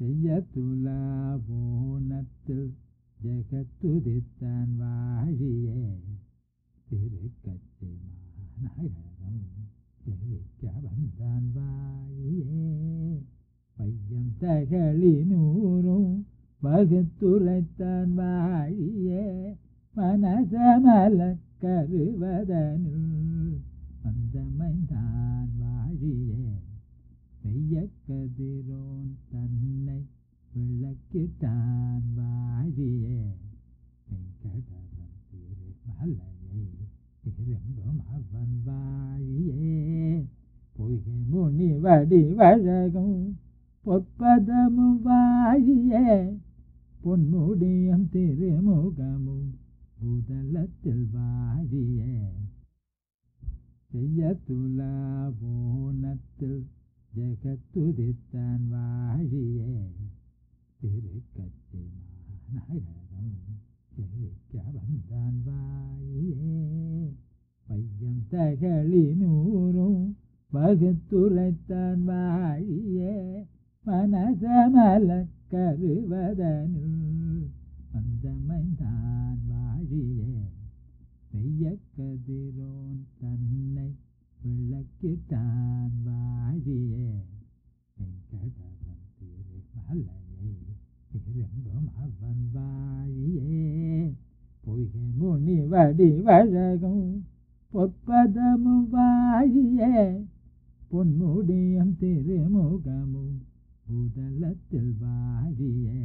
செய்ய துலாபோனத்தில் ஜெகத்துதித்தான் வாழியே திருக்கச்சி மாநகரம் செழிக்க வந்தான் வாழியே பையம் தகளி நூறும் வகுத்துரைத்தான் வாழியே மனசமல கருவதனில் வந்தமைந்தான் வாழியே மெய்ய கதிரோன் தன்னை விளக்கிட்டான் வாழியே வெங்கடவன் திருமலையை திரும்பும் அவன் வாழியே பொய்கை முனி வடி வழகும் பொற்பதமும் வாழியே பொன்முடியும் திருமுகமும் பூதலத்தில் வாழியே செய்ய துலாபோனத்தில் ஜெகத்துதித்தான் வாழியே திருக்கச்சி மாநகரம் செழிக்க வந்தான் வாழியே பையம் தகளி நூறும் வகுத்துரைத்தான் வாழியே மனசமல கருவதனில் வந்தமைந்தான் வாழியே மெய்ய கதிரோன் தன்னை விளக்கிட்டான் வாழியே வெங்கடவன் திருமலையை திரும்பும் அவன் வாழியே பொய்கை முனி வடி வழகும் பொற்பதமும் வாழியே பொன்முடியும் திருமுகமும் பூதலத்தில் வாழியே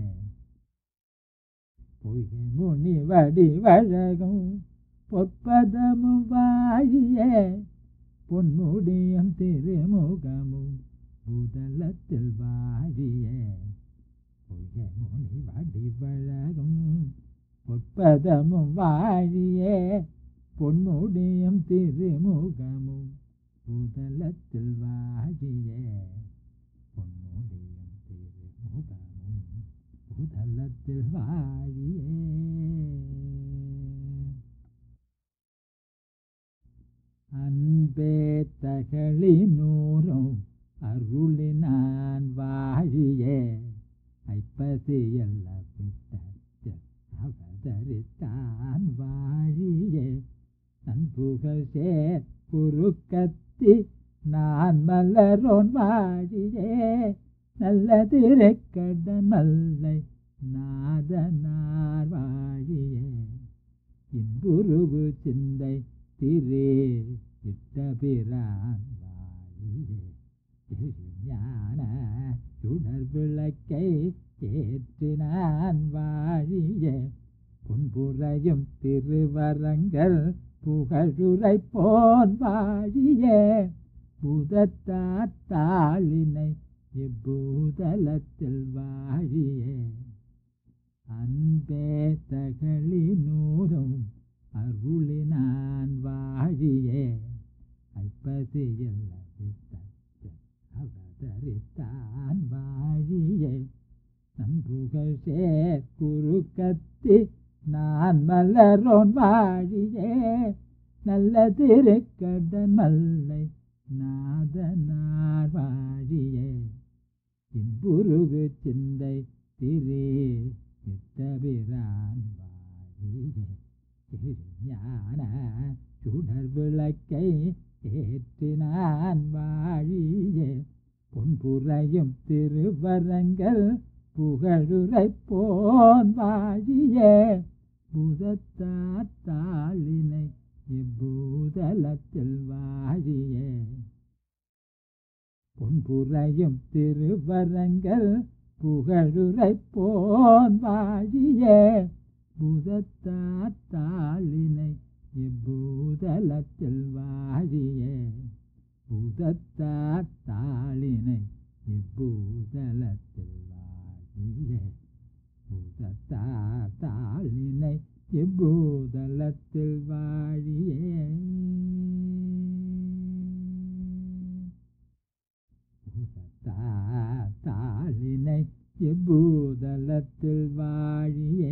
பொய்கை முனி வடி வழகும் பொற்பதமும் வாழியே பொன்முடியும் திருமுகமும் பூதலத்தில் வாழியே பொய்கை முனி வடி வழகும் பொற்பதமும் வாழியே பொன்முடியும் திருமுகமும் பூதலத்தில் வாழியே பொன்முடியும் திருமுகமும் பூதலத்தில் வாழியே அன்பே தகளி நூறும் அருளினான் வாழியே ஐப்பசியல்ல விட்ட அவதரித்தான் வாழியே நன்புகழ் சேர் குறுக்கத்தி நான் மலரோன் வாழியே நல்ல திரைக்கடன் மல்லை நாதனார் வாழியே இன்புருகு சிந்தை திரே இட்டபிரான் வாழியே ஞான சுடர் விளக்கை ஏற்றினான் வாழியே புன்புறையும் திருவரங்கள் புகழுரை போன் வாழியே பூதத்தாளினை இப்பூதலத்தில் வாழியே அன்பே தகளி நூறும் அருளினான் வாழியே ஐப்பசியில் அவதரித்தான் வாழியே நன்புகழ் சேர் குறுக்கத்தி நான் மலரோன் வாழியே நல்ல திருக்கடன் மல்லை நாதனார் வாழியே இன்புருகு சிந்தை திரே இட்டபிரான் வாழியே ஞான சுடர் விளக்கை ஏற்றினான் வாழியே பொன்புறையும் திருவரங்கள் புகழுரை போன் வாழியே பூதத்தாளினை இப்பூதலத்தில் வாழியே பொன்புறையும் திருவரங்கள் புகழுரை போன் வாழியே பூதத்தாளினை இப்பூதலத்தில் வாழியே பூதத்தாளினை இப்பூதலத்தில் வாழியே பூதத்தாளினை இப்பூதலத்தில் வாழியே தாளினை இப்பூதலத்தில் வாழியே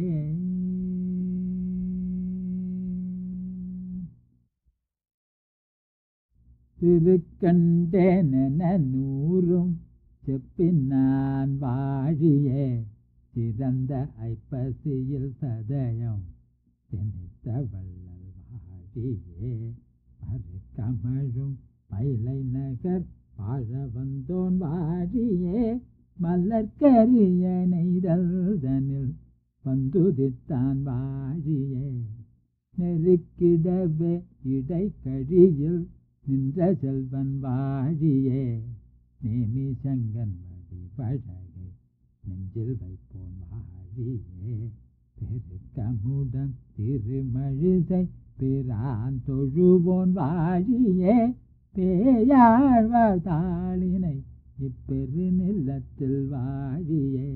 திருக்கண்டேன நூறும் செப்பினான் வாழியே சிறந்த ஐப்பசியில் சதயம் திணித்த வள்ளல் வாழியே மறுக்கமழும் மயிலை நகர் வாழ வந்தோன் வாழியே மலர்கரிய நெய்தல்தனில் வந்துதித்தான் வாழியே நெருக்கிடவே இடைக்கழியில் நின்ற செல்வன் வாழியே நேமி சங்கன் வடி பழகை நெஞ்சில் வைப்போன் வாழியே பெருக்கமுடன் திருமழிசை பிரான் தொழுவோன் வாழியே பேயாழ்வார் தாளினை இப்பெரு நிலத்தில் வாழியே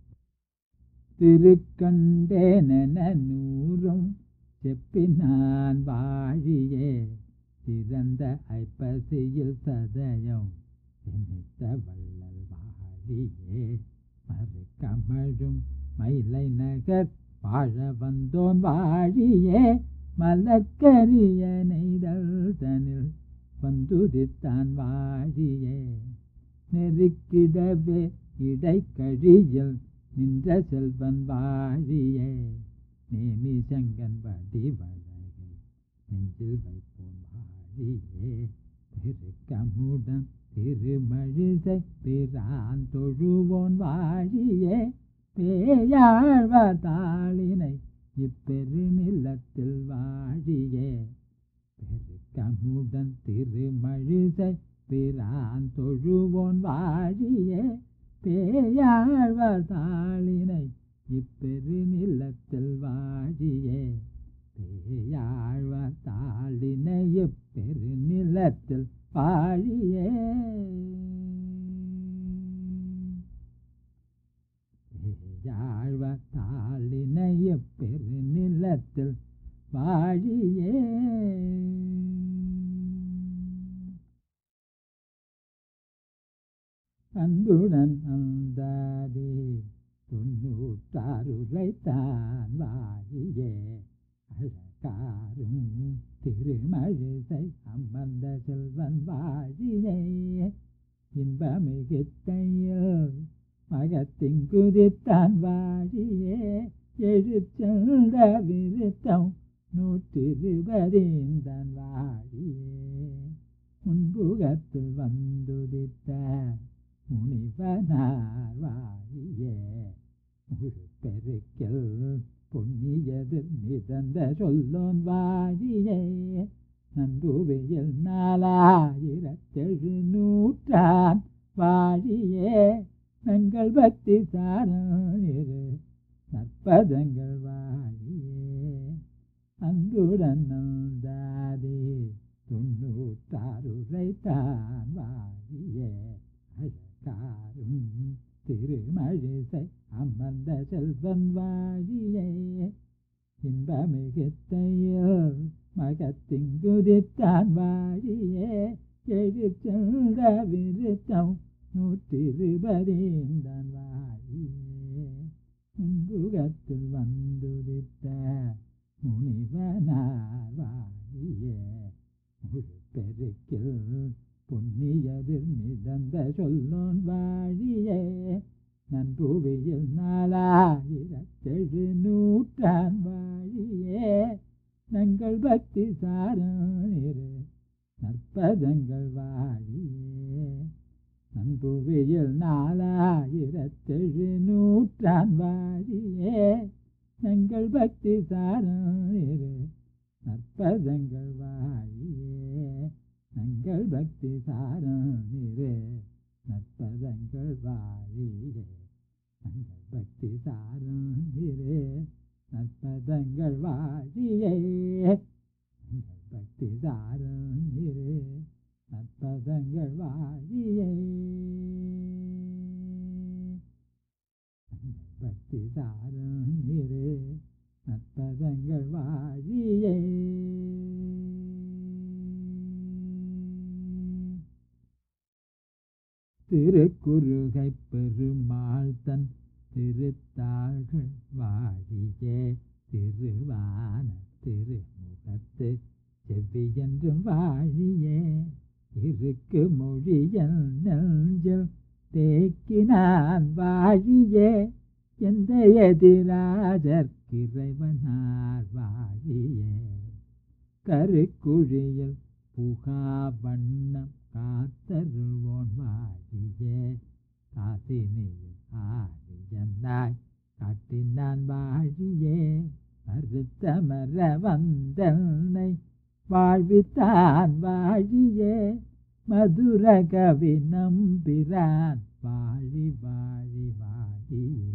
திருக்கண்டேன நூறும் செப்பினான் வாழியே சிறந்த ஐப்பசியில் சதயம் திணித்த வள்ளல் வாழியே மறுக்கமழும் மயிலை நகர் வாழ வந்தோன் வாழியே மலர்கரிய நெய்தல் தனில் வந்துதித்தான் வாழியே நெருக்கிடவே இடைக்கழியில் நின்ற செல்வன் வாழியே நேமி சங்கன் வடி வழகை நெஞ்சில் வைப்போன் வாழியே பெருக்கமுடன் திருமழிசை பிரான் தொழுவோன் வாழியே பேயாழ்வார் தாளினை இப்பெரு நிலத்தில் வாழியே பெருக்கமுடன் திருமழிசை பிரான் தொழுவோன் வாழியே பேயாழ்வார் தாளினை இப்பெரு நிலத்தில் வாழியே பேயாழ்வார் தாளினை இப்பெரு நிலத்தில் வாழியே பேயாழ்வார் தாளினை இப்பெரு நிலத்தில் வாழியே அன்புடன் அந்தாதே தொண்ணூற்றாறுரைத்தான் வாழியே அழகாரும் திருமழிசை அமர்ந்த செல்வன் வாழியே இன்பமிகுத்தையில் மகத்திங்குதித்தான் வாழியே எழுச்சென்ற விருத்தம் நூற்றிருபதிந்தான் வாழியே முன்புகத்தில் வந்துதித்த முனிவனார் வாழியே முழு பெருக்கில் பொன்னியதில் மிதந்த சொல்லோன் வாழியே நன்புவியல் நாலாயிரத்தெழு நூற்றான் வாழியே நங்கள் பக்தி சாரணிரு நற்பதங்கள் வாழியே அன்புடன் நந்தாதே தொண்ணூற்றாறுரைத்தான் வாழியே அழகாரும் திருமழிசை அமர்ந்த செல்வன் வாழியே இன்பமிகுத்தையில் மகத்திங்குதித்தான் வாழியே எழுச்சென்ற விருத்தம் நூற்றிருபதேந்தான் வாழியே முன்புகத்தில் வந்துதித்த முனிவனார் வாழியே முழு பெருக்கில் புண்ணியதில் மிதந்த சொல்லோன் வாழியே நன்புவியில் நாலாயிரத்தெழு நூற்றான் வாழியே நங்கள் பக்தி சாரணிரு நற்பதங்கள் வாழியே நன்புவியில் நாலாயிரத்தெழு நூற்றான் வாழியே நங்கள் பக்தி சாரணிரு நற்பதங்கள் வாழியே நங்கள் பக்தி சாரணிரு நற்பதங்கள் வாழியே நங்கள் பக்தி சாரணிரு நற்பதங்கள் வாழியே நங்கள் பக்தி சாரணிரு நற்பதங்கள் வாழியே நங்கள் பக்தி சாரணிரு நற்பதங்கள் வாழியே திருக்குறுகை பெருமாள் தன் திருத்தாள்கள் வாழியே திருவான திருமுகத்து செவ்வியன்றும் வாழியே இருக்கு மொழியல் நெஞ்சில் தேய் எந்த எதிராஜர் இறைவனார் வாழியே கருக்குழியில் புகா வண்ணம் காத்தருள்வோன் வாழியே காசினியில் ஆரியனாய் காட்டினான் வாழியே கருத்தமர வந்தனை வாழ்வித்தான் வாழியே மதுர கவி நம்பிரான் வாழி வாழி வாழியே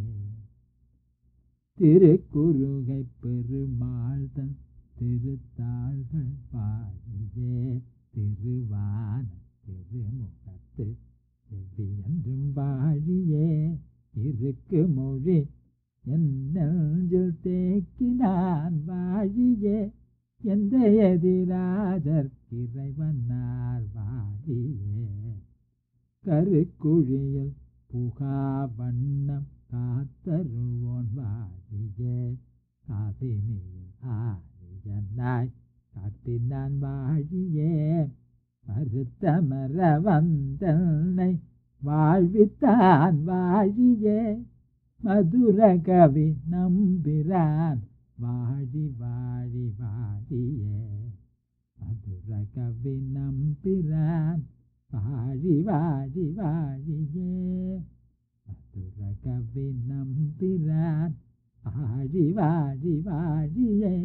திருக்குறுகை பெருமாள் தன் திருத்தாள்கள் வாழியே திருவான திருமுகத்து செவ்வியன்றும் வாழியே இருக்கு மொழி என் நெஞ்சில் தேக்கினான் வாழியே எந்த எதிராஜர் இறைவனார் வாழியே கருக்குழியில் புகா வண்ணம் காத்தருள்வோன் வாழியே காசினியில் ஆரியனாய் காட்டினான் வாழியே மறுத்தமர வந்தனை வாழ்வித்தான் வாழியே மதுர கவி நம்பிரான் வாழி வாழி வாழியே மதுர கவி நம்பிரான் வாழி வாழி வாழியே மதுர கவி நம்பிரான் வாழி வாழி வாழியே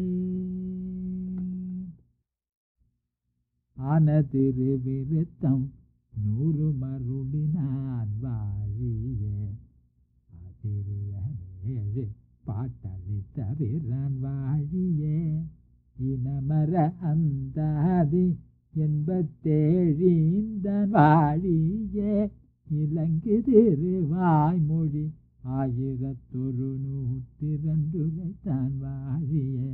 ஆன திருவிருத்தம் நூறு மருளினான் வாழியே ஆசிரியமேழு பாட்டளித்த பிறான் வாழியே இனமர அந்தாதி எண்பத்தேழிந்தான் வாழியே இலங்கு திருவாய்மொழி ஆயிரத்தொரு நூற்றி ரெண்டுரைத்தான் வாழியே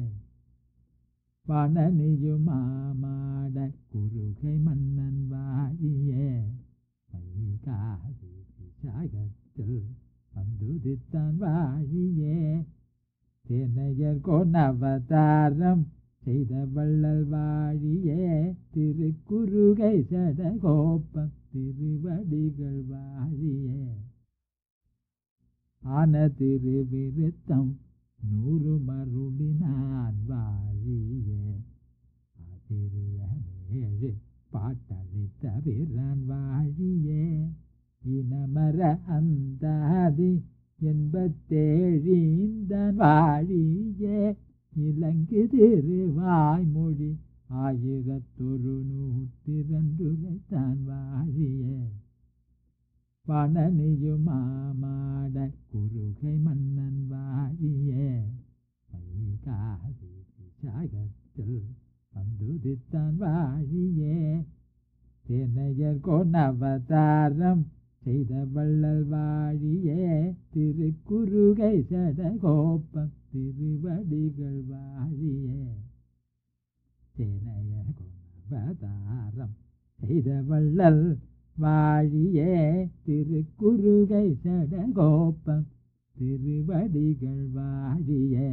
பணனியும் மாமாட குறுகை மன்னன் வாழியே வைகாதி சாகத்தில் வந்துதித்தான் வாழியே தேனையர் கொணவதாரம் செய்த வள்ளல் வாழியே திருக்குறுகை சடகோப்பம் திருவடிகள் வாழியே ஆன திருவிருத்தம் நூறு மருளினான் வாழியே ஆசிரியமேழு பாட்டளித்த பிறான் வாழியே இனமர அந்தாதி எண்பத்தேழிந்தான் வாழியே இலங்கு திருவாய்மொழி ஆயிரத்தொரு நூற்றி ரெண்டுரைத்தான் வாழியே பணனியும் மாமாட குறுகை மன்னன் வாழியே வைகாதி சாகத்தில் வந்துதித்தான் வாழியே தேனையர் கொணவதாரம் செய்த வள்ளல் வாழியே திருக்குறுகை சடகோப்பம் திருவடிகள் வாழியே தேனையர் கொணவதாரம் செய்த வள்ளல் வாழியே திருக்குறுகை சடகோப்பம் திருவடிகள் வாழியே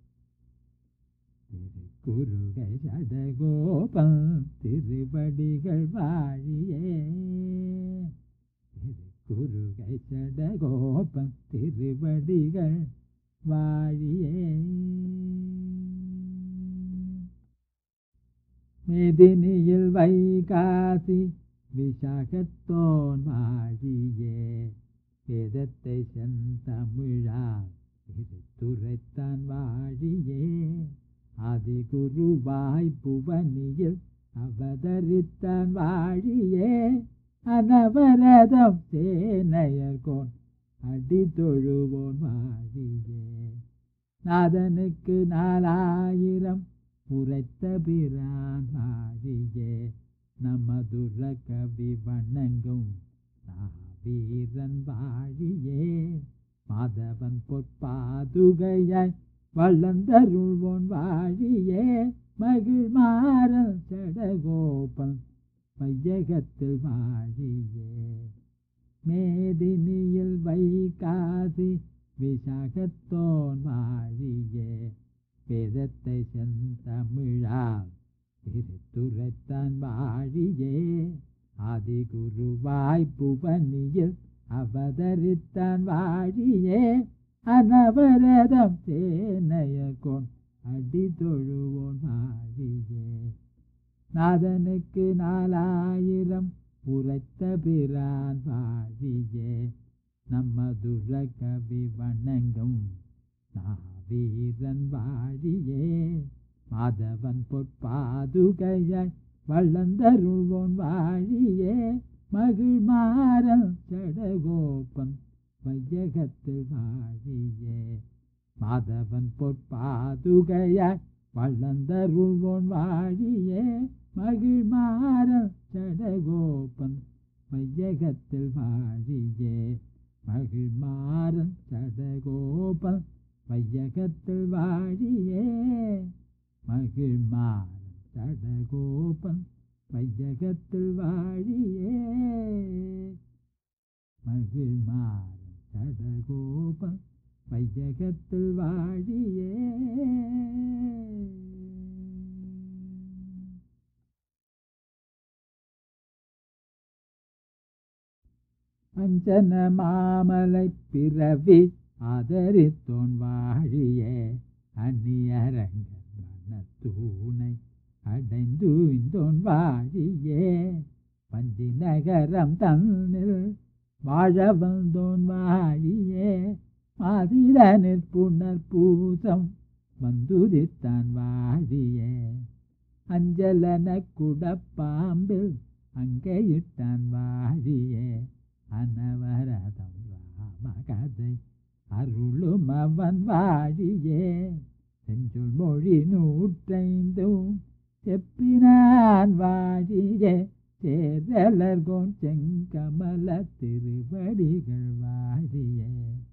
திருக்குறுகை சடகோபம் திருவடிகள் வாழியே திருக்குறுகை சடகோபம் திருவடிகள் வாழியே மேதினியில் வைகாசி விசாகத்தோன் வாழியே வேதத்தை செந்தமிழால் திருத்துரைத்தான் வாழியே ஆதிகுருவாய் புவனியில் அவதரித்தான் வாழியே அனவரதம் சேனையர்கோன் அடி தொழுவோன் வாழியே நாதனுக்கு நாலாயிரம் உரைத்த பிரான் வாழியே நமதுர கவி வணங்கும் வீரன் வாழியே மாதவன் பொற்பாதுகையாய் வளர்ந்தருள்வோன் வாழியே மகிழ் மாறல் சடகோபன் பையகத்தில் வாழியே மேதினியில் வைகாசி விசாகத்தோன் வாழியே வேதத்தை செந்தமிழால் திருத்துரைத்தான் வாழியே ஆதிகுருவாய் புவனியில் அவதரித்தான் வாழியே அனவரதம் சேனையர்கோன் அடி தொழுவோன் வாழியே நாதனுக்கு நாலாயிரம் உரைத்த பிரான் வாழியே நம்ம துர கவி வணங்கும் நாவீரன் வாழியே மாதவன் பொற்பாதுகையாய் வளர்ந்தருள்வோன் வாழியே மகிழ் மாறல் சடகோபன் வையகத்தில் வாழியே மாதவன் பொற்பாதுகையாய் வளர்ந்தருள்வோன் வாழியே மகிழ் மாறல் சடகோபன் வையகத்தில் வாழியே மகிழ் மாறல் சடகோபன் வையகத்தில் வாழியே மகிழ் மாறல் சடகோபன் வையகத்தில் வாழியே மகிழ் மாறல் சடகோபன் வையகத்தில் வாழியே அஞ்சன மாமலை பிறவி ஆதரித்தோன் வாழியே அந்நியரங்கன் மனத்தூணை அடைந்து இந்தோன் வாழியே பஞ்சி நகரம் தன்னில் வாழ வந்தோன் வாழியே மாதிரனில் புனர் பூசம் வந்துதித்தான் வாழியே அஞ்சலன குடப்பாம்பில் அங்கேயிட்டான் வாழியே அனவரதம் ராம கதை அருளும் அவன் வாழியே செஞ்சொல் மொழி நூற்றைந்தும் செப்பினான் வாழியே சேரலர்கோன் செங்கமல திருவடிகள் வாழியே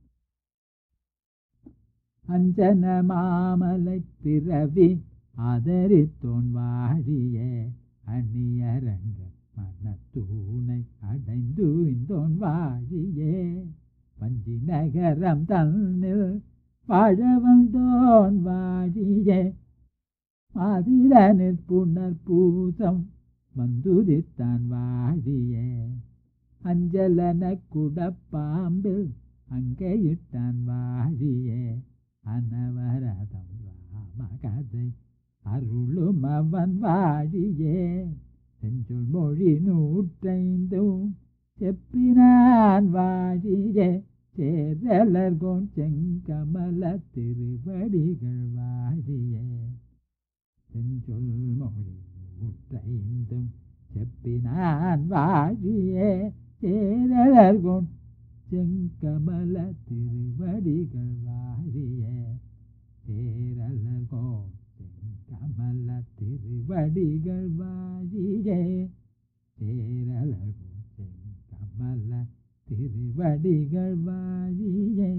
அஞ்சன மாமலை பிறவி ஆதரித்தோன் வாழியே அந்நியரங்க மனத்தூணை அடைந்து இந்தோன் வாழியே பஞ்சி நகரம் தன்னில் வாழ வந்தோன் வாழியே மாதிரனில் புனர் பூசம் வந்துதித்தான் வாழியே அஞ்சலன குடப்பாம்பில் அங்கேயிட்டான் வாழியே அனவரதம் ராம கதை அருளும் அவன் வாழியே செஞ்சொல் மொழி நூற்றைந்தும் செப்பினான் வாழியே சேரலர்கோன் செங்கமல திருவடிகள் வாழியே செஞ்சொல் மொழி நூற்றைந்தும் செப்பினான் வாழியே சேரலர்கோன் செங்கமல திருவடிகள் வாழியே சேரலர்கோன் செங்கமல திருவடிகள் வாழியே சேரலர்கோன் செங்கமல திருவடிகள் வாழியே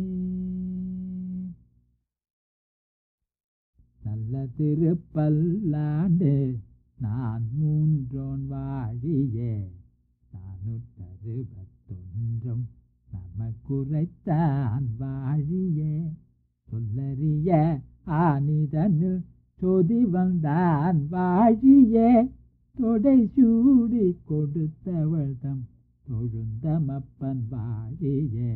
நல்ல திருப்பல்லாண்டு நான் மூன்றோன் வாழியே நானூற்றறுபத்தொன்றும் நமக்குரைத்தான் வாழியே சொல்லறிய ஆனிதனில் சொதி வந்தான் வாழியே தொடை சூடி கொடுத்தவள் தம் தொழுந்தமப்பன் வாழியே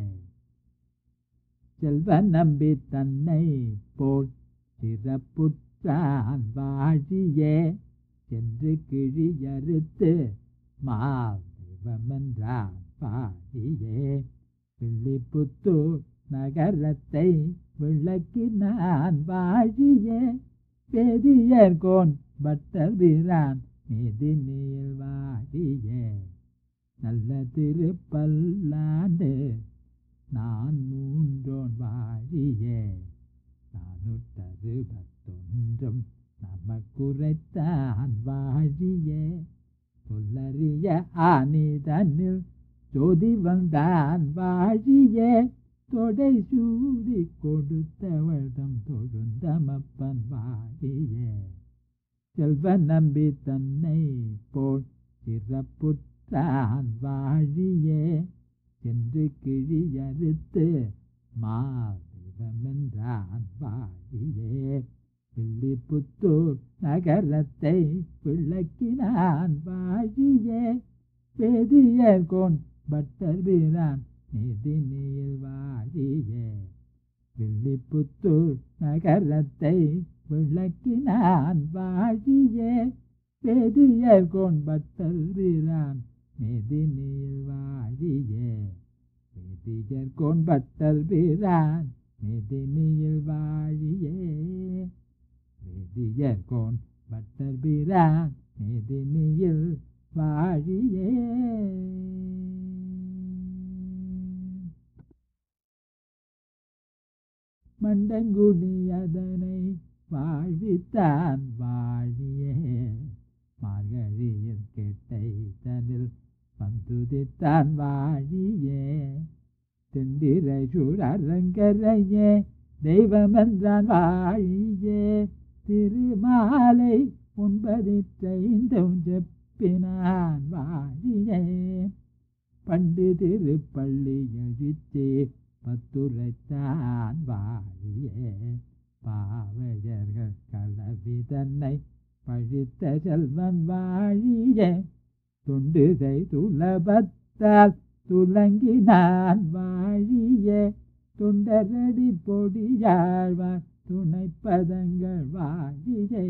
செல்வ நம்பி தன்னை போல் சிறப்புற்றான் வாழியே சென்று கிழியறுத்து மால் தெய்வமென்றான் பாடியே பிள்ளிப்புத்தூர் நகரத்தை விளக்கினான் வாழியே பெரியர்கோன் பட்டர் வீரான் மேதினியில் வாழியே நல்ல திருப்பல்லாண்டு நான் மூன்றோன் வாழியே நானூற்றறுபத்தொன்றும் நமக்குரைத்தான் வாழியே சொல்லறிய ஆனிதனில் ஜோதி வந்தான் வாழியே தொடை சூடி கொடுத்தவழ்தம் தொழுந்தமப்பன் வாழியே செல்வ நம்பி தன்னை போல் சிறப்புற்றான் வாழியே சென்று கிழியறுத்து மாதவமென்றான் வாழியே பிள்ளிப்புத்தூர் நகரத்தை விளக்கினான் வாழியே வேதியர்கோன் பட்டர் வீரான் மேதினியில் வாழியே வில்லிபுத்தூர் நகரத்தை விளக்கினான் வாழியே வேதியர் கோண்பட்டல் வீரான் மேதினியில் வாழியே வேதியர் கோண்பட்டல் வீரான் மேதினியில் வாழியே வேதியர் கோன் பட்டர் வீரான் மேதினியில் வாழியே மண்டங்குடி அதனை வாழ்வித்தான் வாழியே மார்கழியில் கெட்டை தனில் வந்துதித்தான் வாழியே தெந்திரை சூழரங்கரையே தெய்வமென்றான் வாழியே திருமாலை ஒன்பதிற்றைந்தும் செப்பினான் வாழியே பண்டு திருப்பள்ளி எழுத்தே பத்துரைத்தான் வாழியே பாவையர்கள் கலவி தன்னை பழித்த செல்வன் வாழியே தொண்டு செய்துலபத்தால் துலங்கினான் வாழியே தொண்டரடி பொடியாழ்வார் துணைப்பதங்கள் வாழியே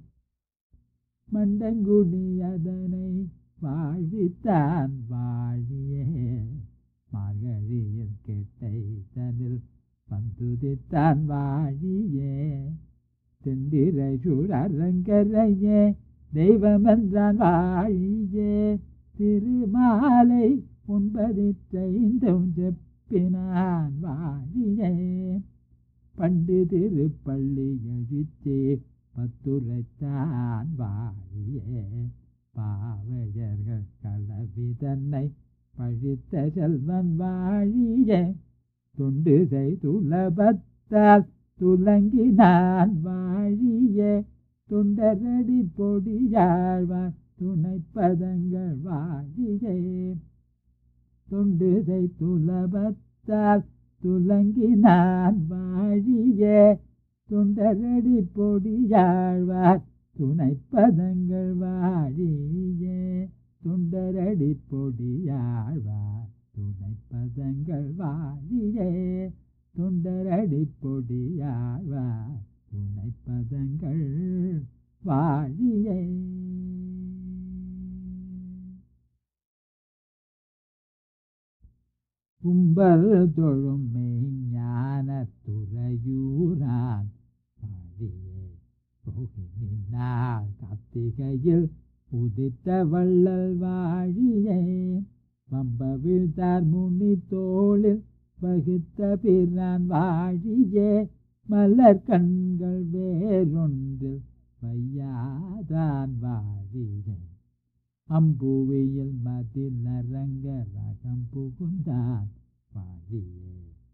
மண்டங்குடி அதனை வாழ்வித்தான் வாழியே மார்கழியில் கெட்டை தனில் வந்துதித்தான் வாழியே தெந்திரை சூழரங்கரையே தெய்வமென்றான் வாழியே திருமாலை ஒன்பதிற்றைந்தும் செப்பினான் வாழியே பண்டு திருப்பள்ளி எழுத்தே பத்துரைத்தான் வாழியே பாவையர்கள் கலவி தன்னை பழித்த செல்வன் வாழியே தொண்டு செய்துலபத்தால் துலங்கினான் வாழியே தொண்டரடி பொடியாழ்வார் துணைப்பதங்கள் வாழியே தொண்டு செய்துலபத்தால் துலங்கினான் வாழியே தொண்டரடி பொடியாழ்வார் துணைப்பதங்கள் வாழியே தொண்டரடி பொடியாழ்வார் துணைப்பதங்கள் வாழியே தொண்டரடி பொடியாழ்வார் துணைப்பதங்கள் வாழியே கும்பல் தொழும் மெய்ஞான துறையூரான் வாழியே போகினார் கார்த்திகையில் உதித்த வள்ளல் வாழியே பம்ப வீழ்த்தார் முனி தோளில் வகுத்த பிறான் வாழியே மலர் கண்கள் வேறொன்றில் வையாதான் வாழியே அம்புவியில் மதில் அரங்க ரகம் புகுந்தான் வாழியே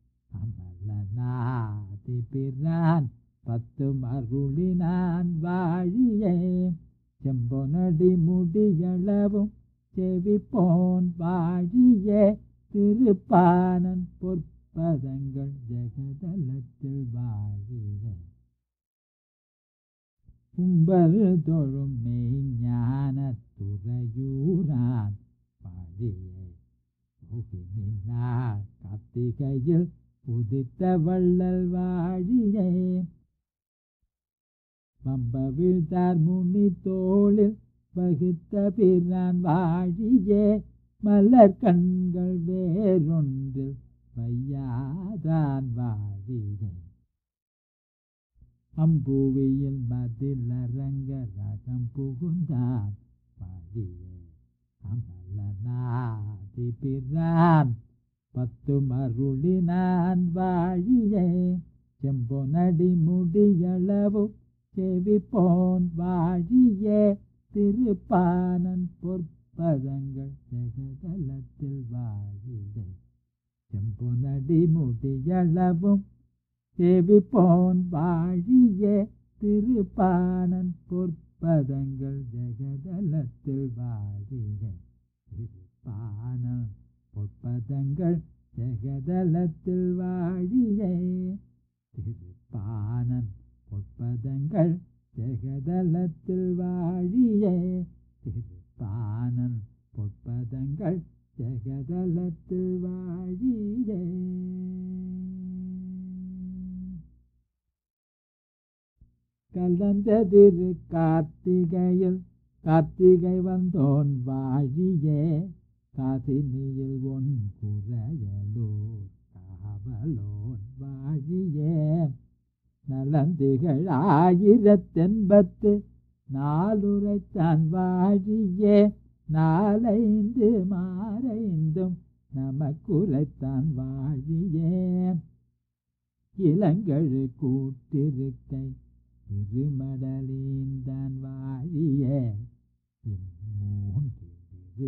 அமலநாதி பிறான் பத்து மருளினான் வாழியே செம்பொனடி முடியளவும் செவிப்போன் வாழியே திருப்பானன் பொற்பதங்கள் ஜெகதலத்தில் வாழியே கும்பல் தொழும் மெய்ஞான துறையூரான் வாழியே முகினார் கார்த்திகையில் உதித்த வள்ளல் வாழியே பம்ப வீழ்த்தார் முனி தோளில் வகுத்த பிறான் வாழியே மலர் கண்கள் வேறொன்றில் வையாதான் வாழியே அம்புவியில் மதில் அரங்க ரகம் புகுந்தான் வாழியே அமலநாதி பிறான் பத்து மருளினான் வாழியே செம்பொனடி முடியளவு செவிப்போன் வாழியே திருப்பானன் பொற்பதங்கள் ஜெகதலத்தில் வாழியே செம்பொனடி முடியளவும் செவிப்போன் வாழியே திருப்பானன் பொற்பதங்கள் ஜெகதலத்தில் வாழியே திருப்பானன் பொற்பதங்கள் ஜெகதலத்தில் வாழியே திருப்பானன் பொற்பதங்கள் ஜெகதலத்தில் வாழியே திருப்பானன் பொற்பதங்கள் ஜெகதலத்தில் வாழியே கலந்ததிரு கார்த்திகையில் கார்த்திகை வந்தோன் வாழியே காசினியில் ஒன் குறையலூர் காவலோன் வாழியே நலந்திகள் ஆயிரத்தெண்பத்து நாலுரைத்தான் வாழியே நாலைந்து மாறைந்தும் நமக்குரைத்தான் வாழியே இளங்கழு கூட்டிருக்கை இருமடலீந்தான் வாழியே இம்மூன்றிரு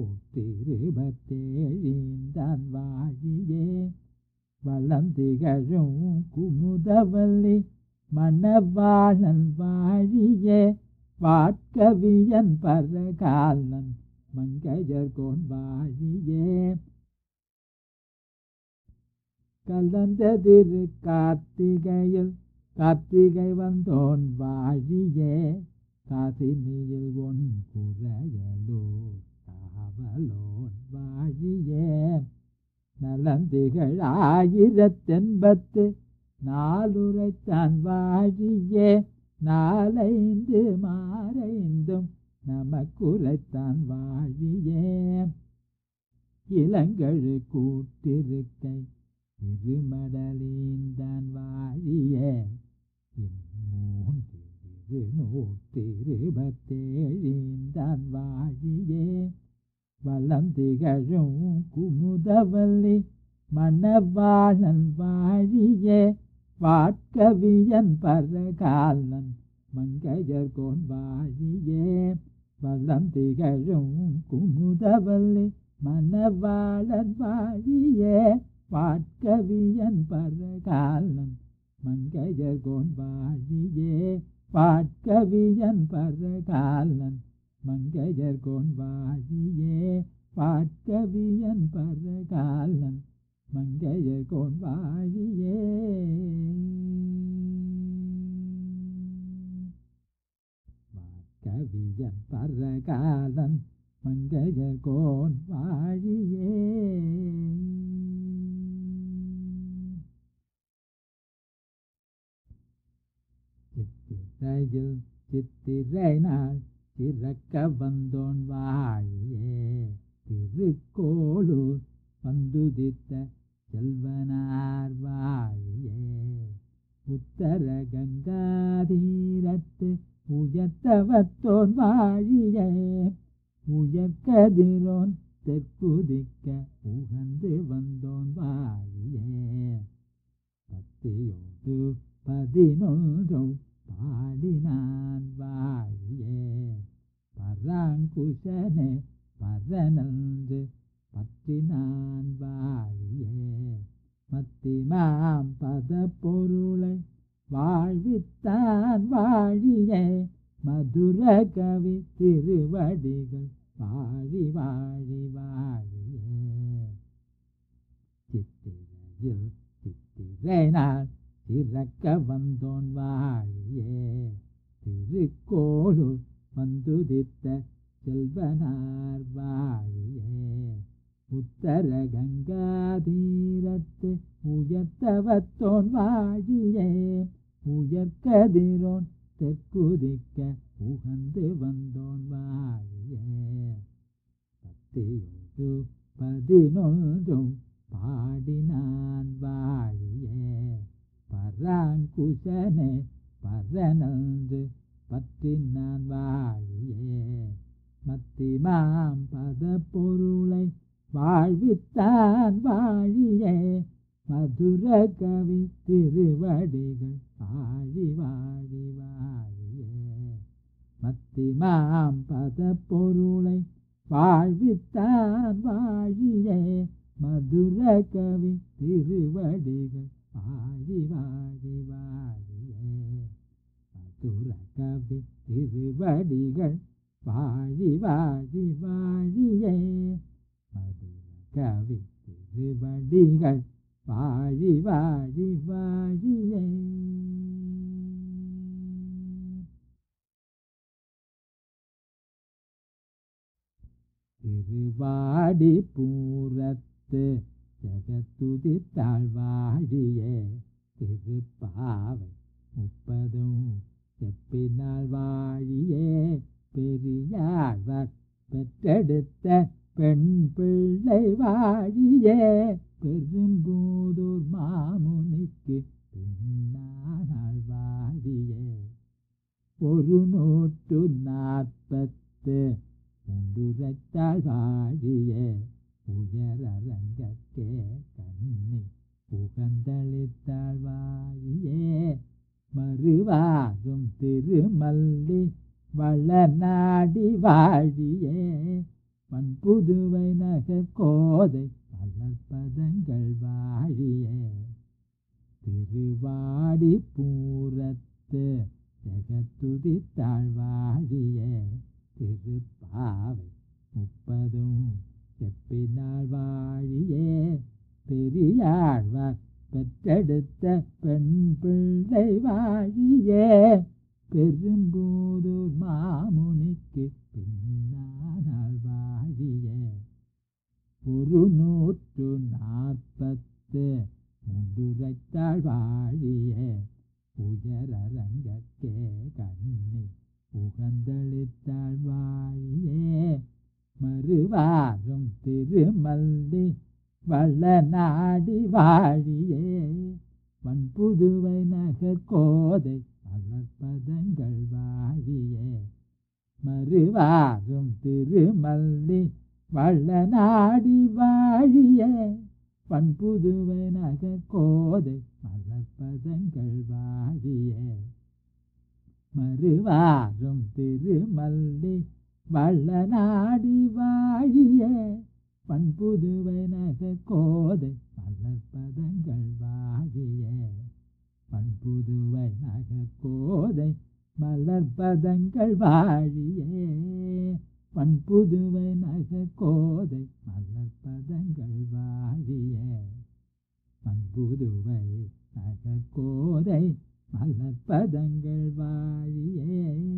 நூற்றிருபத்தேழீந்தான் வாழியே வளந்திகழும் குமுதவல்லி மணவாளன் வாழியே வாட்கவியன் பரகாலன் மங்கையர்கோன் வாழியே கலந்ததிரு கார்த்திகையில் கார்த்திகை வந்தோன் வாழியே காசினியில் ஒன் குறையலூர் காவலோன் வாழியே நலந்திகள் ஆயிரத்தெண்பத்து நாலுரைத்தான் வாழியே நாலைந்து மாறைந்தும் நமக்குரைத்தான் வாழியே இளங்கழு கூட்டிருக்கை இருமடலீந்தான் வாழியே இம்மூன்றிரு நூற்றிருபத்தேழீந்தான் வாழியே வளந்திகழும் குமுதவல்லி மணவாளன் வாழியே வாட்கவியன் பரகாலன் மங்கையர்கோன் வாழியே வளம் திகழும் குமுதவல்லி மணவாளன் வாழியே வாட்கவியன் பரகாலன் மங்கையர்கோன் வாழியே வாட்கவியன் பரகாலன் மங்கையர்கோன் வாழியே வாட்கவியன் பரகாலன் மங்கையர்கோன் வாழியே வாட்கவியன் பரகாலன் மங்கையர்கோன் வாழியே சித்திரையில் சித்திரை நாள் திறக்க வந்தோன் வாழியே திருக்கோளூர் வந்துதித்த செல்வனார் வாழியே உத்தர கங்காதீரத்து உயர்த்தவத்தோன் வாழியே உயர்கதிரோன் தெற்குதிக்க உகந்து வந்தோன் வாழியே பத்தியோடு பதினொன்றும் பாடினான் வாழியே பராங்குஷனே பரனன்று பற்றினான் வாழியே மத்திமாம் பத பொருளை வாழ்வித்தான் வாழியே மதுர கவி திருவடிகள் வாழி வாழி வாழியே சித்திரையில் சித்திரை நாள் திறக்க வந்தோன் வாழியே திருக்கோளூர் வந்துதித்த செல்வனார் வாழியே உத்தர கங்காதீரத்து உயர்த்தவத்தோன் வாழியே உயர்கதிரோன் தெற்குதிக்க உகந்து வந்தோன் வாழியே பத்தியோடு பதினொன்றும் பாடினான் வாழியே பராங்குஷனே பரனன்று பற்றினான் வாழியே மத்திமாம் பத பொருளை வாழ்வித்தான் வாழியே மதுர கவி திருவடிகள் வாழி வாழி வாழியே மத்திமாம் பத பொருளை வாழ்வித்தான் வாழியே மதுர கவி திருவடிகள் வாழி வாழி வாழியே மதுர கவி திருவடிகள் வாழி வாழி வாழியே மதுர கவி திருவடிகள் வாழி வாழி வாழியே திருவாடி பூரத்து ஜெகத்துதித்தாள் வாழியே திருப்பாவை முப்பதும் செப்பினால் வாழியே பெரியாழ்வார் பெற்றெடுத்த பெண் பிள்ளை வாழியே பெரும்பூதூர் மாமுனிக்கு பின்னால் வாழியே ஒரு நூற்று நாற்பத்து உண்டுரைத்தாள் வாழியே உயரங்கற்கே கண்ணி உகந்தளித்தாள் வாழியே மறுவாரும் திருமல்லி வளநாடி வாழியே பண்புதுவை நகர் கோதை மலர்பதங்கள் வாழியே திருவாடி பூரத்து ஜெகத்துதித்தாள் வாழியே திருப்பாவை முப்பதும் செப்பினாள் வாழியே பெரியாழ்வார் பெற்றெடுத்த பெண் பிள்ளை வாழியே பெரும்பூதூர் மாமுனிக்கு பின்னால் வாழியே ஒரு நூற்று நாற்பத்து முண்டுரைத்தாள் வாழியே உயரங்கற்கே கண்ணி உகந்தளித்தாள் வாழியே மறுவாரும் திருமல்லி வளநாடி வாழியே வன்புதுவை நகர் கோதை மலர்பதங்கள் வாழியே மறுவாரும் திருமல்லி வளநாடி வாழியே பண்புதுவை நகர் கோதை மலர்பதங்கள் வாழியே மறுவாரும் திருமல்லி வள்ளநாடி வாழியே பண்புதுவை நகர் கோதை மலர்பதங்கள் வாழியே பண்புதுவை நகர் கோதை மலர்பதங்கள் வாழியே பண்புதுவை நகர் கோதை மலர்பதங்கள் வாழியே பண்புதுவை நகர் கோதை மலர்பதங்கள் வாழியே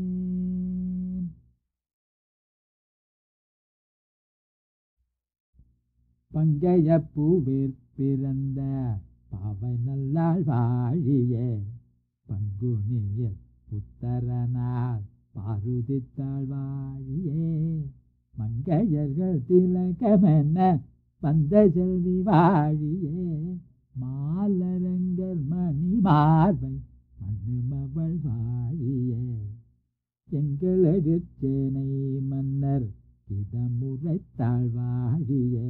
பங்கைய பூவிற் பிறந்த பாவை நல்லாள் வாழியே பங்குனியில் உத்தரனால் பாருதித்தாள் வாழியே மங்கையர்கள் திலகமென்ன வந்த செல்வி வாழியே மாலரங்கர் மணி மார்பை மண்ணுமவள் வாழியே எங்களது சேனை மன்னர் இதமுறைத்தாள் வாழியே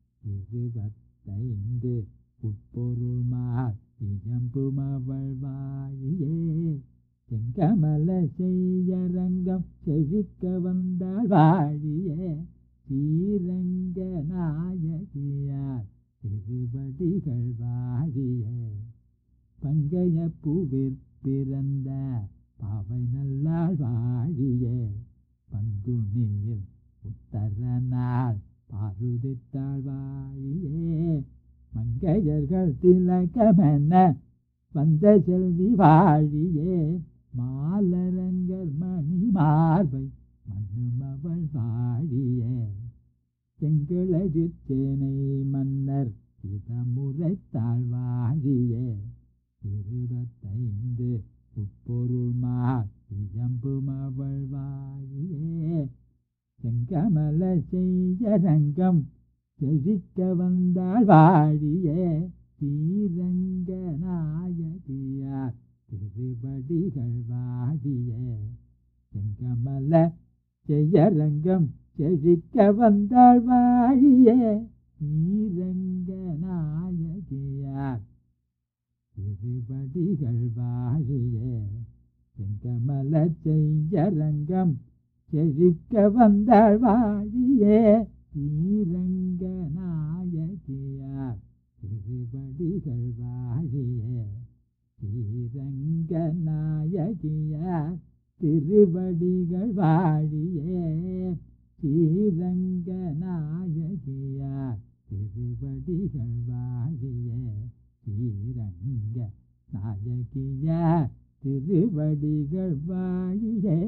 இருபத்தைந்து உட்பொருள் மார் இயம்புமவள் வாழியே செங்கமல செய்யரங்கம் செழிக்க வந்தாள் வாழியே ஸ்ரீரங்க நாயகியார் திருவடிகள் வாழியே பங்கைய பூவிற் பிறந்த பாவை நல்லாள் வாழியே பங்குனியில் உத்தர நாள் பாருதித்தாள் வாழியே மங்கையர்கள் திலகமென்ன வந்த செல்வி வாழியே மாலரங்கர் மணி மார்பை மண்ணுமவள் வாழியே செங்களது சேனை மன்னர் இதமுறைத்தாள் வாழியே இருபத்தைந்து உட்பொருள் மார் இயம்புமவள் வாழியே செங்கமல செய்ய ரங்கம் செழிக்க வந்தாள் வாழியே ஸ்ரீரங்க நாயகியார் திருவடிகள் வாழியே செங்கமல செய்ய ரங்கம் செழிக்க வந்தாள் வாழியே ஸ்ரீரங்க நாயகியார் திருவடிகள் வாழியே செங்கமல செய்ய ரங்கம் செழிக்க வந்தாள் வாழியே ஸ்ரீரங்க நாயகியார் திருவடிகள் வாழியே ஸ்ரீரங்க நாயகியார் திருவடிகள் வாழியே ஸ்ரீரங்க நாயகியார் திருவடிகள் வாழியே ஸ்ரீரங்க நாயகியார் திருவடிகள் வாழியே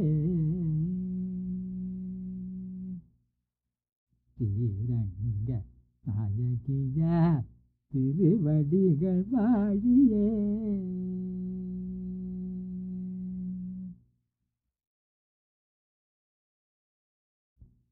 ஸ்ரீரங்க நாயகியார் திருவடிகள் வாழியே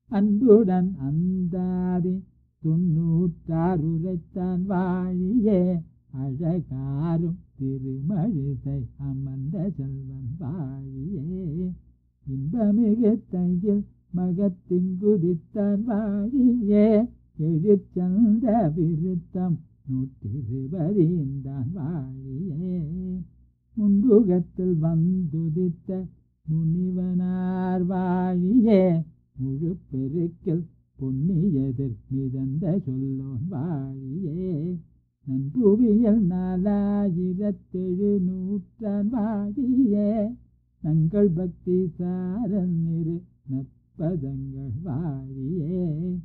அன்புடன் அந்தாதி தொன்னூற்றாறுரைத்தான் வாழியே அழகாரும் திருமழிசை அமர்ந்த செல்வன் வாழியே இன்பமிகு தையில் மகத்திங்குதித்தான் வாழியே எழுச்சந்த விருத்தம் நூற்றிருபதிந்தான் வாழியே முன்புகத்தில் வந்துதித்த முனிவனார் வாழியே முழு பெருக்கில் பொன்னியதிர் மிதந்த சொல்லோன் வாழியே நன்புவியல் நாலாயிரத்தெழு நூற்றான் வாழியே நங்கள் பக்தி சாரன் இரு நற்பதங்கள் வாழியே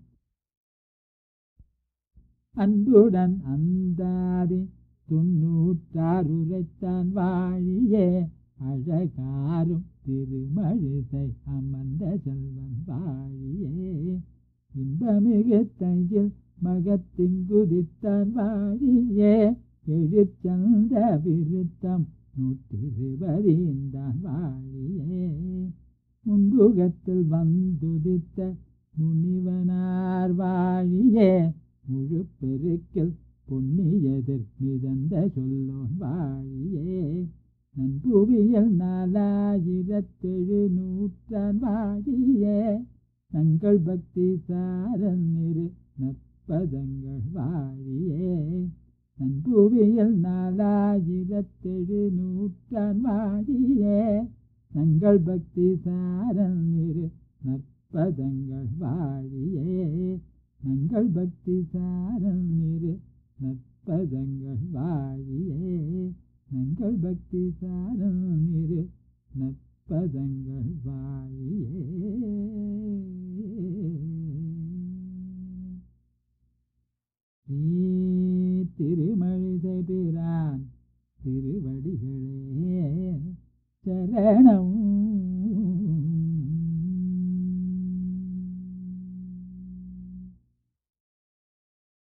அன்புடன் அந்தாதி தொன்னூற்றாறுரைத்தான் வாழியே அழகாரும் திருமழிசை அமர்ந்த செல்வன் வாழியே இன்பமிகு தையில் மகத்திங்குதித்தான் வாழியே எழுச்சந்த விருத்தம் நூற்றிருபதிந்தான் வாழியே முன்புகத்தில் வந்துதித்த முனிவனார் வாழியே முழு பெருக்கில் பொன்னியதிர் மிதந்த சொல்லோன் வாழியே நன்புவியல் நாலாயிரத்தெழு நூற்றான் வாழியே நங்கள் பக்தி சாரன் இரு நற்பதங்கள் வாழியே நன்புவியல் நாலாயிரத்தெழு நூற்றான் வாழியே நங்கள் பக்தி சாரன் இரு நற்பதங்கள் வாழியே நங்கள் பக்தி சாரன் இரு நற்பதங்கள் வாழியே நங்கள் பக்தி சாரன் இரு நற்பதங்கள் வாழியே ஸ்ரீ திருமழிசை பிரான் திருவடிகளே சரணம்